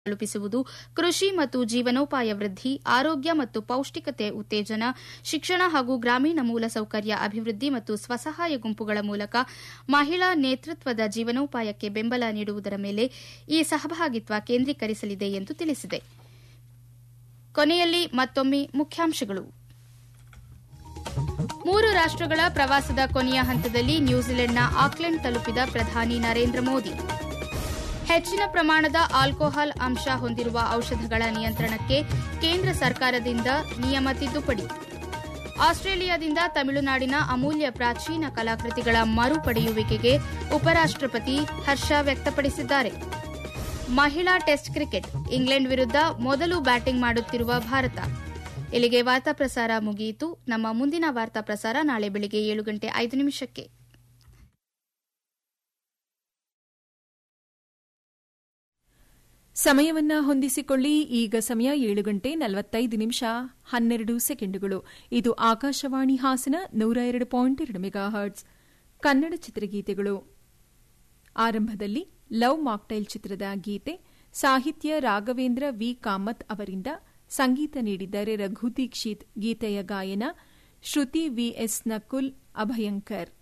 ತಲುಪಿಸುವುದು ಕೃಷಿ ಮತ್ತು ಜೀವನೋಪಾಯ ವೃದ್ಧಿ ಆರೋಗ್ಯ ಮತ್ತು ಪೌಷ್ಟಿಕತೆ ಉತ್ತೇಜನ ಶಿಕ್ಷಣ ಹಾಗೂ ಗ್ರಾಮೀಣ ಮೂಲಸೌಕರ್ಯ ಅಭಿವೃದ್ಧಿ ಮತ್ತು ಸ್ವಸಹಾಯ ಗುಂಪುಗಳ ಮೂಲಕ ಮಹಿಳಾ ನೇತೃತ್ವದ ಜೀವನೋಪಾಯಕ್ಕೆ ಬೆಂಬಲ ನೀಡುವುದರ ಮೇಲೆ ಈ ಸಹಭಾಗಿತ್ವ ಕೇಂದ್ರೀಕರಿಸಲಿದೆ ಎಂದು ತಿಳಿಸಿದೆ ಕೊನೆಯಲ್ಲಿ ಮತ್ತೊಮ್ಮೆ ಮುಖ್ಯಾಂಶಗಳು ಮೂರು ರಾಷ್ಟಗಳ ಪ್ರವಾಸದ ಕೊನೆಯ ಹಂತದಲ್ಲಿ ನ್ಯೂಜಿಲೆಂಡ್ನ ಆಕ್ಲೆಂಡ್ ತಲುಪಿದ ಪ್ರಧಾನಿ ನರೇಂದ್ರ ಮೋದಿ ಹೆಚ್ಚಿನ ಪ್ರಮಾಣದ ಆಲ್ಕೋಹಾಲ್ ಅಂಶ ಹೊಂದಿರುವ ಔಷಧಗಳ ನಿಯಂತ್ರಣಕ್ಕೆ ಕೇಂದ್ರ ಸರ್ಕಾರದಿಂದ ನಿಯಮ ತಿದ್ದುಪಡಿ ಆಸ್ಟ್ರೇಲಿಯಾದಿಂದ ತಮಿಳುನಾಡಿನ ಅಮೂಲ್ಯ ಪ್ರಾಚೀನ ಕಲಾಕೃತಿಗಳ ಮರುಪಡೆಯುವಿಕೆಗೆ ಉಪರಾಷ್ಟಪತಿ ಹರ್ಷ ವ್ಯಕ್ತಪಡಿಸಿದ್ದಾರೆ ಮಹಿಳಾ ಟೆಸ್ಟ್ ಕ್ರಿಕೆಟ್ ಇಂಗ್ಲೆಂಡ್ ವಿರುದ್ಧ ಮೊದಲು ಬ್ಯಾಟಿಂಗ್ ಮಾಡುತ್ತಿರುವ ಭಾರತ ಇಲ್ಲಿಗೆ ವಾರ್ತಾ ಪ್ರಸಾರ ಮುಗಿಯಿತು ನಮ್ಮ ಮುಂದಿನ ವಾರ್ತಾ ಪ್ರಸಾರ ನಾಳೆ ಬೆಳಿಗ್ಗೆ ಏಳು ಗಂಟೆ ಐದು ನಿಮಿಷಕ್ಕೆ ಸಮಯವನ್ನ ಹೊಂದಿಸಿಕೊಳ್ಳಿ ಈಗ ಸಮಯ ಏಳು ಗಂಟೆ ನಲವತ್ತೈದು ನಿಮಿಷ ಹನ್ನೆರಡು ಸೆಕೆಂಡುಗಳು ಇದು ಆಕಾಶವಾಣಿ ಹಾಸನ ನೂರ ಎರಡು ಪಾಯಿಂಟ್ ಎರಡು ಮೆಗಾ ಹರ್ಟ್ಸ್ ಕನ್ನಡ ಚಿತ್ರಗೀತೆಗಳು ಆರಂಭದಲ್ಲಿ ಲವ್ ಮಾಕ್ಟೈಲ್ ಚಿತ್ರದ ಗೀತೆ ಸಾಹಿತ್ಯ ರಾಘವೇಂದ್ರ ವಿ ಕಾಮತ್ ಅವರಿಂದ ಸಂಗೀತ ನೀಡಿದ್ದಾರೆ ರಘು ದೀಕ್ಷಿತ್ ಗೀತೆಯ ಗಾಯನ ಶ್ರುತಿ ವಿಎಸ್ ನಕುಲ್ ಅಭಯಂಕರ್